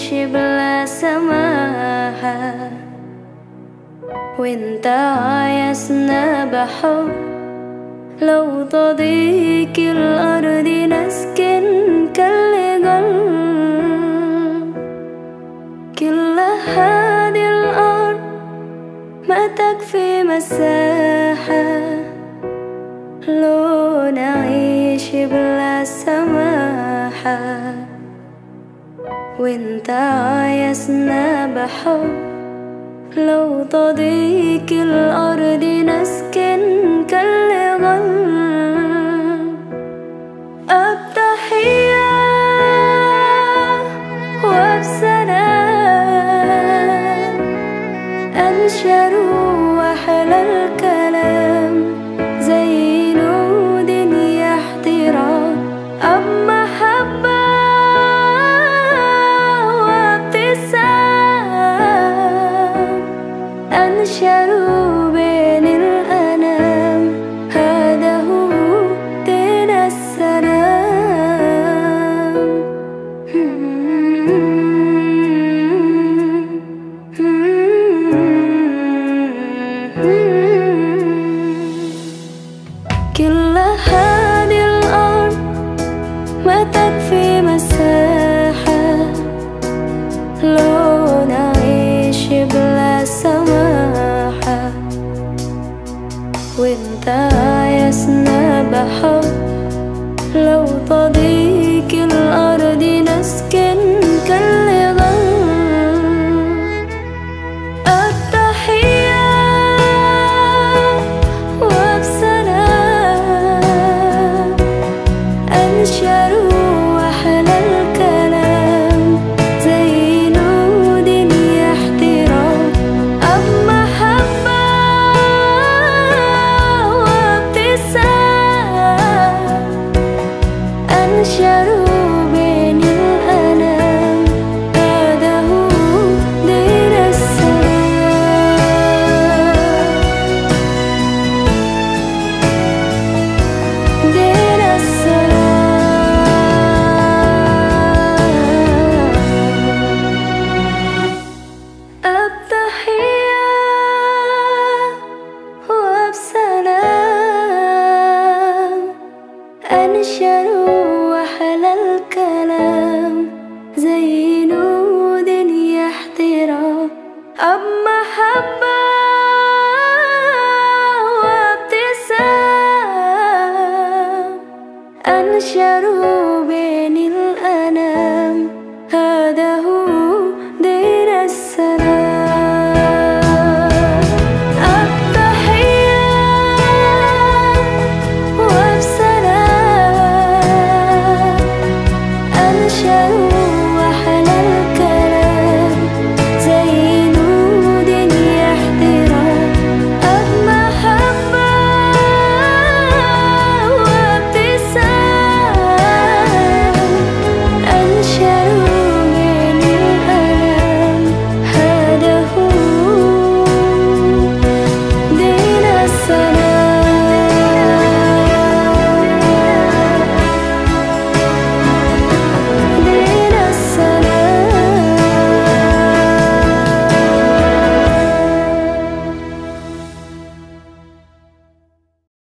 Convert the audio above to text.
نعيش بلا سماحة وانت عايزنا بحب لو تضيق الأرض نسكن كل قلب كل هذه الأرض ما تكفي مساحة لو نعيش بلا سماحة وانت عايزنا بحب لو تضيق الأرض نسكن كالغل التحية وبسلام أنشروا أحلى الكلام زي نود احترام أب محبة وابتسام أنشروا بين الأنام هذا هو دين السلام كل هذه الأرض ما تكفي مساحة لو نعيش بلا سماحة وانت عايزنا بحب لو تضيق الأرض نسكن كالغل التحية وبسلام أنشروا أحلى الكلام زي نود احترام أب محبة وابتسام أنشروا بين الأنام هذا هو دين السلام دين السلام التحية وبسلام أنشروا أحلى الكلام زي نود احترام أب محبة وابتسام أنشروا